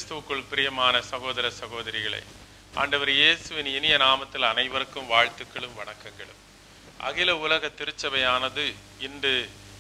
கிறிஸ்துவுக்குள் பிரியமான சகோதர சகோதரிகளே ஆண்டவர் இயேசுவின் இனிய நாமத்தில் அனைவருக்கும் வாழ்த்துக்களும் வணக்கங்களும் அகில உலக திருச்சபையானது இன்று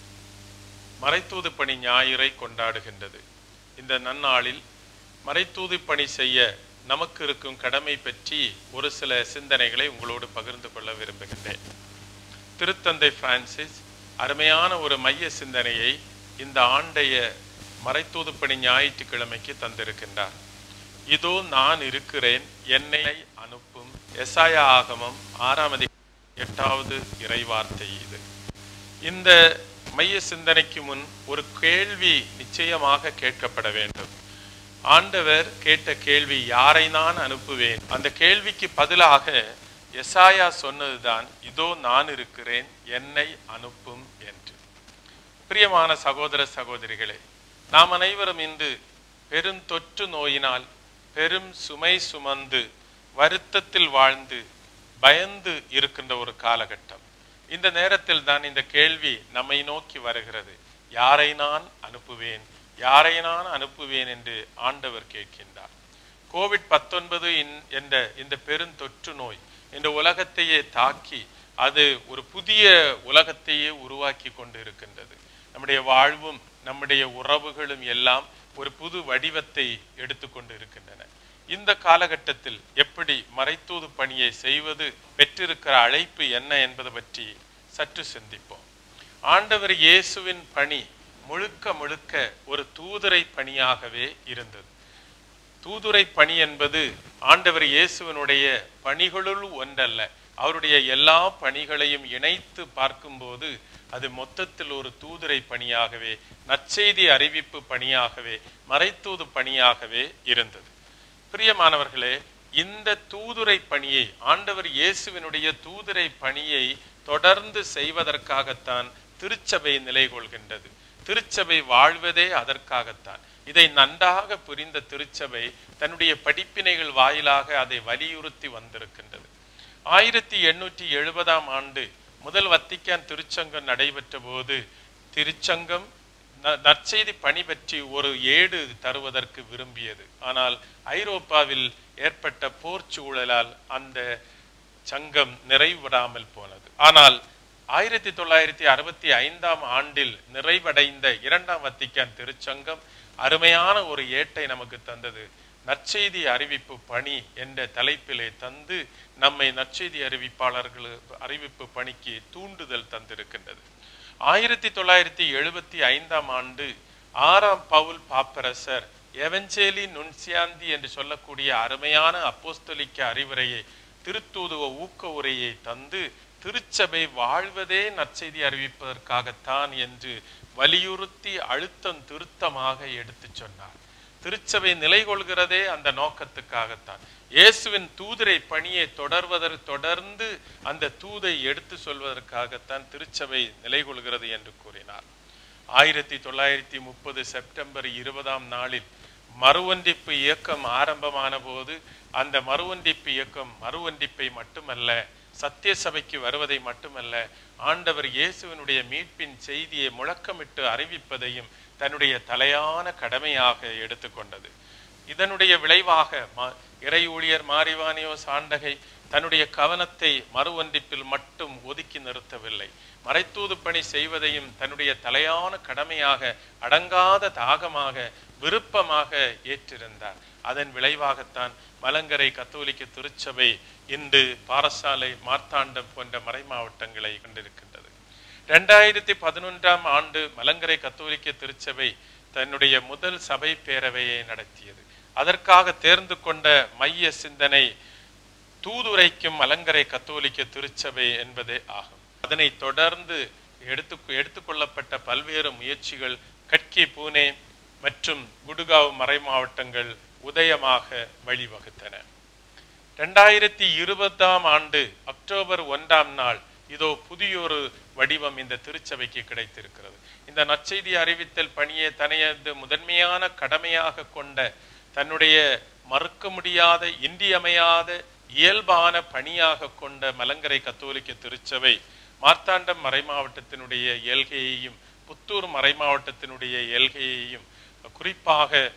மறைத்தூது பணி ஞாயிறை கொண்டாடுகின்றது இந்த நன்னாளில் மறைத்தூது பணி செய்ய நமக்கு இருக்கும் கடமை பற்றி ஒரு சில சிந்தனைகளை உங்களோடு பகிர்ந்து கொள்ள விரும்புகின்றேன் திருத்தந்தை பிரான்சிஸ் அருமையான ஒரு மைய சிந்தனையை இந்த ஆண்டைய மறைத்தூது பணி ஞாயிற்றுக்கிழமைக்கு தந்திருக்கின்றார் இதோ நான் இருக்கிறேன் என்னை அனுப்பும் எசாயா ஆகமம் ஆறாம் அதி எட்டாவது இறைவார்த்தை இது இந்த மைய சிந்தனைக்கு முன் ஒரு கேள்வி நிச்சயமாக கேட்கப்பட வேண்டும் ஆண்டவர் கேட்ட கேள்வி யாரை நான் அனுப்புவேன் அந்த கேள்விக்கு பதிலாக எசாயா சொன்னதுதான் இதோ நான் இருக்கிறேன் என்னை அனுப்பும் என்று பிரியமான சகோதர சகோதரிகளே நாம் அனைவரும் இன்று பெருந்தொற்று நோயினால் பெரும் சுமை சுமந்து வருத்தத்தில் வாழ்ந்து பயந்து இருக்கின்ற ஒரு காலகட்டம் இந்த நேரத்தில் தான் இந்த கேள்வி நம்மை நோக்கி வருகிறது யாரை நான் அனுப்புவேன் யாரை நான் அனுப்புவேன் என்று ஆண்டவர் கேட்கின்றார் கோவிட் பத்தொன்பது என்ற இந்த பெருந்தொற்று நோய் இந்த உலகத்தையே தாக்கி அது ஒரு புதிய உலகத்தையே உருவாக்கி கொண்டு இருக்கின்றது நம்முடைய வாழ்வும் நம்முடைய உறவுகளும் எல்லாம் ஒரு புது வடிவத்தை எடுத்துக்கொண்டு இருக்கின்றன இந்த காலகட்டத்தில் எப்படி மறைத்தூது பணியை செய்வது பெற்றிருக்கிற அழைப்பு என்ன என்பது பற்றி சற்று சிந்திப்போம் ஆண்டவர் இயேசுவின் பணி முழுக்க முழுக்க ஒரு தூதரை பணியாகவே இருந்தது தூதுரை பணி என்பது ஆண்டவர் இயேசுவனுடைய பணிகளுள் ஒன்றல்ல அவருடைய எல்லா பணிகளையும் இணைத்து பார்க்கும்போது அது மொத்தத்தில் ஒரு தூதுரை பணியாகவே நற்செய்தி அறிவிப்பு பணியாகவே மறைத்தூது பணியாகவே இருந்தது பிரியமானவர்களே இந்த தூதுரை பணியை ஆண்டவர் இயேசுவினுடைய தூதுரை பணியை தொடர்ந்து செய்வதற்காகத்தான் திருச்சபை நிலை கொள்கின்றது திருச்சபை வாழ்வதே அதற்காகத்தான் இதை நன்றாக புரிந்த திருச்சபை தன்னுடைய படிப்பினைகள் வாயிலாக அதை வலியுறுத்தி வந்திருக்கின்றது ஆயிரத்தி எண்ணூற்றி எழுபதாம் ஆண்டு முதல் வத்திக்கான் திருச்சங்கம் நடைபெற்ற போது திருச்சங்கம் நற்செய்தி பணி பற்றி ஒரு ஏடு தருவதற்கு விரும்பியது ஆனால் ஐரோப்பாவில் ஏற்பட்ட போர் சூழலால் அந்த சங்கம் நிறைவுறாமல் போனது ஆனால் ஆயிரத்தி தொள்ளாயிரத்தி அறுபத்தி ஐந்தாம் ஆண்டில் நிறைவடைந்த இரண்டாம் வத்திக்கான் திருச்சங்கம் அருமையான ஒரு ஏட்டை நமக்கு தந்தது நற்செய்தி அறிவிப்பு பணி என்ற தலைப்பிலே தந்து நம்மை நற்செய்தி அறிவிப்பாளர்கள் அறிவிப்பு பணிக்கு தூண்டுதல் தந்திருக்கின்றது ஆயிரத்தி தொள்ளாயிரத்தி எழுபத்தி ஐந்தாம் ஆண்டு ஆறாம் பவுல் பாப்பரசர் எவஞ்சேலி நுன்சியாந்தி என்று சொல்லக்கூடிய அருமையான அப்போஸ்தலிக்க அறிவுரையை திருத்தூதுவ ஊக்க உரையை தந்து திருச்சபை வாழ்வதே நற்செய்தி அறிவிப்பதற்காகத்தான் என்று வலியுறுத்தி அழுத்தம் திருத்தமாக எடுத்து சொன்னார் திருச்சபை நிலை கொள்கிறதே அந்த நோக்கத்துக்காகத்தான் இயேசுவின் தூதரை பணியை தொடர்வதற்கு தொடர்ந்து அந்த தூதை எடுத்து சொல்வதற்காகத்தான் திருச்சபை நிலை கொள்கிறது என்று கூறினார் ஆயிரத்தி தொள்ளாயிரத்தி முப்பது செப்டம்பர் இருபதாம் நாளில் மறுவண்டிப்பு இயக்கம் ஆரம்பமான போது அந்த மறுவண்டிப்பு இயக்கம் மறுவண்டிப்பை மட்டுமல்ல சத்திய சபைக்கு வருவதை மட்டுமல்ல ஆண்டவர் இயேசுவனுடைய மீட்பின் செய்தியை முழக்கமிட்டு அறிவிப்பதையும் தன்னுடைய தலையான கடமையாக எடுத்துக்கொண்டது இதனுடைய விளைவாக இறை ஊழியர் மாரிவானியோ சாண்டகை தன்னுடைய கவனத்தை மறுவந்திப்பில் மட்டும் ஒதுக்கி நிறுத்தவில்லை மறைத்தூது பணி செய்வதையும் தன்னுடைய தலையான கடமையாக அடங்காத தாகமாக விருப்பமாக ஏற்றிருந்தார் அதன் விளைவாகத்தான் மலங்கரை கத்தோலிக்க திருச்சபை இன்று பாரசாலை மார்த்தாண்டம் போன்ற மறை மாவட்டங்களை கொண்டிருக்கின்றது இரண்டாயிரத்தி பதினொன்றாம் ஆண்டு மலங்கரை கத்தோலிக்க திருச்சபை தன்னுடைய முதல் சபை பேரவையை நடத்தியது அதற்காக தேர்ந்து கொண்ட மைய சிந்தனை தூதுரைக்கும் மலங்கரை கத்தோலிக்க திருச்சபை என்பதே ஆகும் அதனை தொடர்ந்து எடுத்து எடுத்துக்கொள்ளப்பட்ட பல்வேறு முயற்சிகள் கட்கி பூனே மற்றும் குடுகாவ் மறை மாவட்டங்கள் உதயமாக வழிவகுத்தன இரண்டாயிரத்தி இருபதாம் ஆண்டு அக்டோபர் ஒன்றாம் நாள் இதோ புதியொரு வடிவம் இந்த திருச்சபைக்கு கிடைத்திருக்கிறது இந்த நற்செய்தி அறிவித்தல் பணியை தனையது முதன்மையான கடமையாக கொண்ட தன்னுடைய மறுக்க முடியாத இன்றியமையாத இயல்பான பணியாக கொண்ட மலங்கரை கத்தோலிக்க திருச்சபை மார்த்தாண்டம் மறைமாவட்டத்தினுடைய இயல்கையையும் புத்தூர் மறைமாவட்டத்தினுடைய இயல்கையையும் குறிப்பாக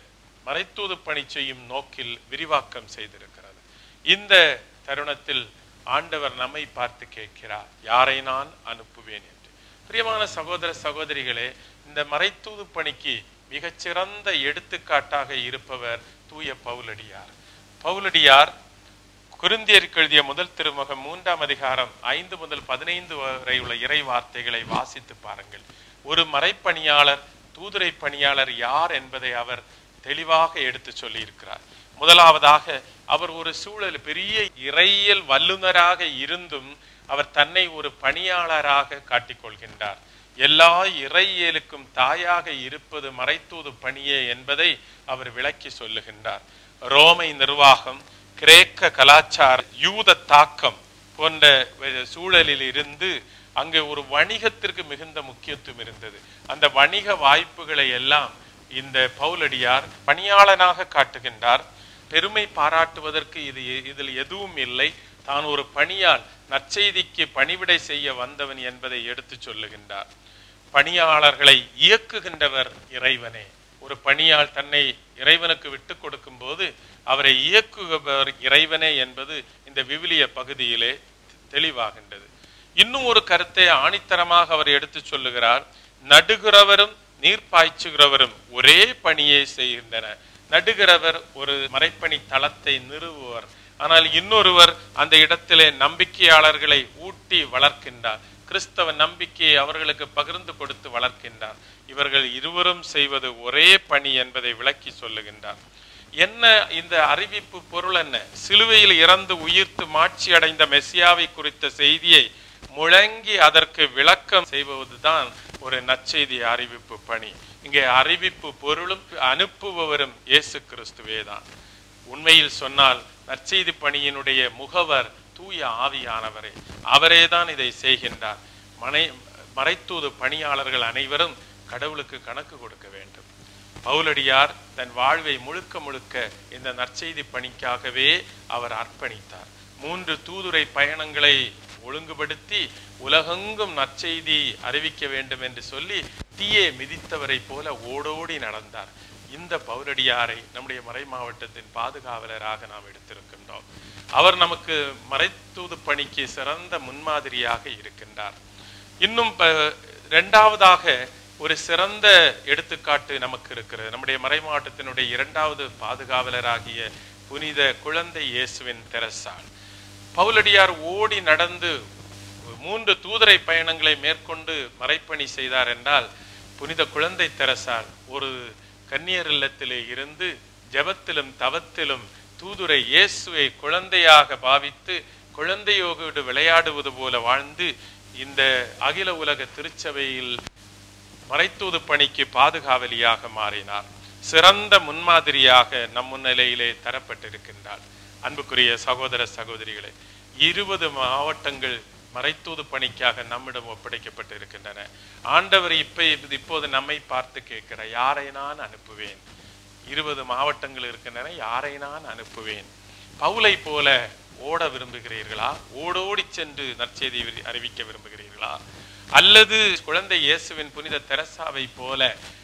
மறைத்தூது பணி செய்யும் நோக்கில் விரிவாக்கம் செய்திருக்கிறது இந்த தருணத்தில் ஆண்டவர் நம்மை பார்த்து கேட்கிறார் யாரை நான் அனுப்புவேன் என்று பிரியமான சகோதர சகோதரிகளே இந்த மறைத்தூது பணிக்கு மிகச்சிறந்த எடுத்துக்காட்டாக இருப்பவர் தூய பவுலடியார் பவுலடியார் குருந்தியருக்கு எழுதிய முதல் திருமுகம் மூன்றாம் அதிகாரம் ஐந்து முதல் பதினைந்து வரை உள்ள இறை வார்த்தைகளை வாசித்து பாருங்கள் ஒரு மறைப்பணியாளர் தூதுரை பணியாளர் யார் என்பதை அவர் தெளிவாக எடுத்து சொல்லியிருக்கிறார் முதலாவதாக அவர் ஒரு சூழல் பெரிய இறையியல் வல்லுநராக இருந்தும் அவர் தன்னை ஒரு பணியாளராக காட்டிக்கொள்கின்றார் எல்லா இறையியலுக்கும் தாயாக இருப்பது மறைத்தூது பணியே என்பதை அவர் விளக்கி சொல்லுகின்றார் ரோமை நிர்வாகம் கிரேக்க கலாச்சார யூத தாக்கம் போன்ற சூழலில் இருந்து அங்கே ஒரு வணிகத்திற்கு மிகுந்த முக்கியத்துவம் இருந்தது அந்த வணிக வாய்ப்புகளை எல்லாம் இந்த பவுலடியார் பணியாளனாக காட்டுகின்றார் பெருமை பாராட்டுவதற்கு இது இதில் எதுவும் இல்லை தான் ஒரு பணியால் நற்செய்திக்கு பணிவிடை செய்ய வந்தவன் என்பதை எடுத்து சொல்லுகின்றார் பணியாளர்களை இயக்குகின்றவர் இறைவனே ஒரு பணியால் தன்னை இறைவனுக்கு விட்டு கொடுக்கும் போது அவரை இயக்குபவர் இறைவனே என்பது இந்த விவிலிய பகுதியிலே தெளிவாகின்றது இன்னும் ஒரு கருத்தை ஆணித்தரமாக அவர் எடுத்து சொல்லுகிறார் நடுகிறவரும் நீர் பாய்ச்சுகிறவரும் ஒரே பணியை செய்கின்றன நடுகிறவர் ஒரு மறைப்பணி தளத்தை நிறுவுவர் ஆனால் இன்னொருவர் அந்த இடத்திலே நம்பிக்கையாளர்களை ஊட்டி வளர்க்கின்றார் கிறிஸ்தவ நம்பிக்கையை அவர்களுக்கு பகிர்ந்து கொடுத்து வளர்க்கின்றார் இவர்கள் இருவரும் செய்வது ஒரே பணி என்பதை விளக்கி சொல்லுகின்றார் என்ன இந்த அறிவிப்பு பொருள் என்ன சிலுவையில் இறந்து உயிர்த்து மாட்சி அடைந்த மெசியாவை குறித்த செய்தியை முழங்கி அதற்கு விளக்கம் செய்வதுதான் ஒரு நற்செய்தி அறிவிப்பு பணி இங்கே அறிவிப்பு பொருளும் அனுப்புபவரும் இயேசு கிறிஸ்துவே தான் உண்மையில் சொன்னால் நற்செய்தி பணியினுடைய முகவர் தூய ஆவியானவரே அவரே தான் இதை செய்கின்றார் மனை மறைத்தூது பணியாளர்கள் அனைவரும் கடவுளுக்கு கணக்கு கொடுக்க வேண்டும் பவுலடியார் தன் வாழ்வை முழுக்க முழுக்க இந்த நற்செய்தி பணிக்காகவே அவர் அர்ப்பணித்தார் மூன்று தூதுரை பயணங்களை ஒழுங்குபடுத்தி உலகெங்கும் நற்செய்தி அறிவிக்க வேண்டும் என்று சொல்லி தீயே மிதித்தவரை போல ஓடோடி நடந்தார் இந்த பவுலடியாரை நம்முடைய மறை மாவட்டத்தின் பாதுகாவலராக நாம் எடுத்திருக்கின்றோம் அவர் நமக்கு மறைத்தூது பணிக்கு சிறந்த முன்மாதிரியாக இருக்கின்றார் இன்னும் இரண்டாவதாக ஒரு சிறந்த எடுத்துக்காட்டு நமக்கு இருக்கிறது நம்முடைய மறை மாவட்டத்தினுடைய இரண்டாவது பாதுகாவலராகிய புனித குழந்தை இயேசுவின் தெரசால் பவுலடியார் ஓடி நடந்து மூன்று தூதரை பயணங்களை மேற்கொண்டு மறைப்பணி செய்தார் என்றால் புனித குழந்தை தெரசால் ஒரு கன்னியர் இல்லத்திலே இருந்து ஜபத்திலும் தவத்திலும் தூதுரை இயேசுவை குழந்தையாக பாவித்து குழந்தையோடு விளையாடுவது போல வாழ்ந்து இந்த அகில உலக திருச்சபையில் மறைத்தூது பணிக்கு பாதுகாவலியாக மாறினார் சிறந்த முன்மாதிரியாக நம் முன்னிலையிலே தரப்பட்டிருக்கின்றார் அன்புக்குரிய சகோதர சகோதரிகளே இருபது மாவட்டங்கள் மறைத்தூது பணிக்காக நம்மிடம் ஒப்படைக்கப்பட்டு இருக்கின்றன ஆண்டவர் இப்ப இப்போது நம்மை பார்த்து கேட்கிற யாரை நான் அனுப்புவேன் இருபது மாவட்டங்கள் இருக்கின்றன யாரை நான் அனுப்புவேன் பவுலை போல ஓட விரும்புகிறீர்களா ஓடோடி சென்று நற்செய்தி அறிவிக்க விரும்புகிறீர்களா அல்லது குழந்தை இயேசுவின் புனித தெரசாவை போல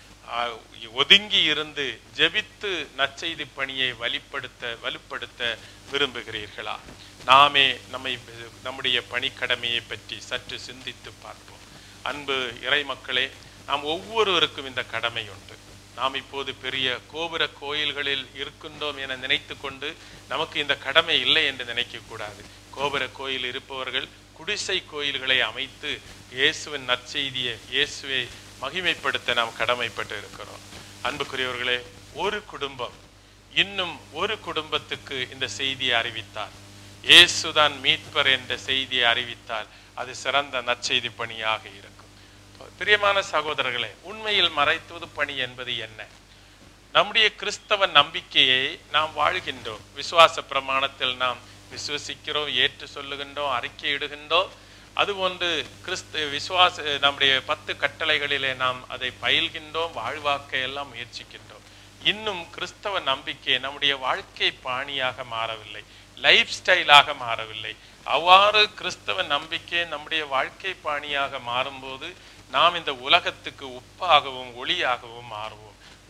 ஒதுங்கி இருந்து ஜெபித்து நற்செய்தி பணியை வலிப்படுத்த வலுப்படுத்த விரும்புகிறீர்களா நாமே நம்மை நம்முடைய பணிக்கடமையை பற்றி சற்று சிந்தித்து பார்ப்போம் அன்பு இறை மக்களே நாம் ஒவ்வொருவருக்கும் இந்த கடமை உண்டு நாம் இப்போது பெரிய கோபுர கோயில்களில் இருக்கின்றோம் என நினைத்து கொண்டு நமக்கு இந்த கடமை இல்லை என்று நினைக்க கூடாது கோபுர கோயில் இருப்பவர்கள் குடிசை கோயில்களை அமைத்து இயேசுவின் நற்செய்தியை இயேசுவை மகிமைப்படுத்த நாம் கடமைப்பட்டு இருக்கிறோம் அன்புக்குரியவர்களே ஒரு குடும்பம் இன்னும் ஒரு குடும்பத்துக்கு இந்த செய்தியை அறிவித்தார் இயேசுதான் மீட்பர் என்ற செய்தியை அறிவித்தால் அது சிறந்த நற்செய்தி பணியாக இருக்கும் பிரியமான சகோதரர்களே உண்மையில் மறைத்துவது பணி என்பது என்ன நம்முடைய கிறிஸ்தவ நம்பிக்கையை நாம் வாழ்கின்றோம் விசுவாச பிரமாணத்தில் நாம் விசுவசிக்கிறோம் ஏற்று சொல்லுகின்றோம் அறிக்கை இடுகின்றோம் அதுபோன்று கிறிஸ்து விசுவாச நம்முடைய பத்து கட்டளைகளிலே நாம் அதை பயில்கின்றோம் வாழ்வாக்க எல்லாம் முயற்சிக்கின்றோம் இன்னும் கிறிஸ்தவ நம்பிக்கை நம்முடைய வாழ்க்கை பாணியாக மாறவில்லை லைஃப் ஸ்டைலாக மாறவில்லை அவ்வாறு கிறிஸ்தவ நம்பிக்கை நம்முடைய வாழ்க்கை பாணியாக மாறும்போது நாம் இந்த உலகத்துக்கு உப்பாகவும் ஒளியாகவும் மாறுவோம்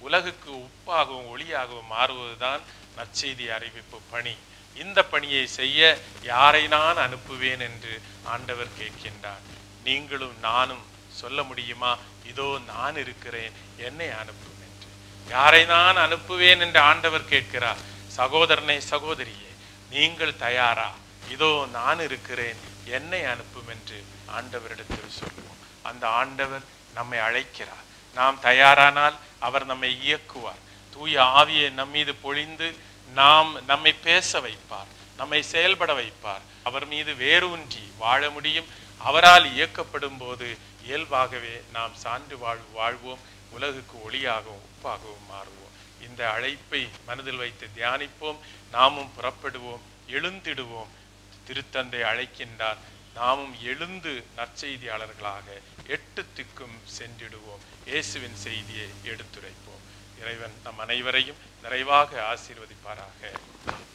உலகுக்கு உப்பாகவும் ஒளியாகவும் மாறுவதுதான் நற்செய்தி அறிவிப்பு பணி இந்த பணியை செய்ய யாரை நான் அனுப்புவேன் என்று ஆண்டவர் கேட்கின்றார் நீங்களும் நானும் சொல்ல முடியுமா இதோ நான் இருக்கிறேன் என்னை அனுப்பும் என்று யாரை நான் அனுப்புவேன் என்று ஆண்டவர் கேட்கிறார் சகோதரனே சகோதரியே நீங்கள் தயாரா இதோ நான் இருக்கிறேன் என்னை அனுப்பும் என்று ஆண்டவரிடத்தில் சொல்லுவோம் அந்த ஆண்டவர் நம்மை அழைக்கிறார் நாம் தயாரானால் அவர் நம்மை இயக்குவார் தூய ஆவியை நம்மீது பொழிந்து நாம் நம்மை பேச வைப்பார் நம்மை செயல்பட வைப்பார் அவர் மீது வேரூன்றி வாழ முடியும் அவரால் இயக்கப்படும் போது இயல்பாகவே நாம் சான்று வாழ் வாழ்வோம் உலகுக்கு ஒளியாகவும் உப்பாகவும் மாறுவோம் இந்த அழைப்பை மனதில் வைத்து தியானிப்போம் நாமும் புறப்படுவோம் எழுந்திடுவோம் திருத்தந்தை அழைக்கின்றார் நாமும் எழுந்து நற்செய்தியாளர்களாக எட்டு திக்கும் சென்றிடுவோம் இயேசுவின் செய்தியை எடுத்துரைப்போம் இறைவன் நம் அனைவரையும் நிறைவாக ஆசீர்வதிப்பாராக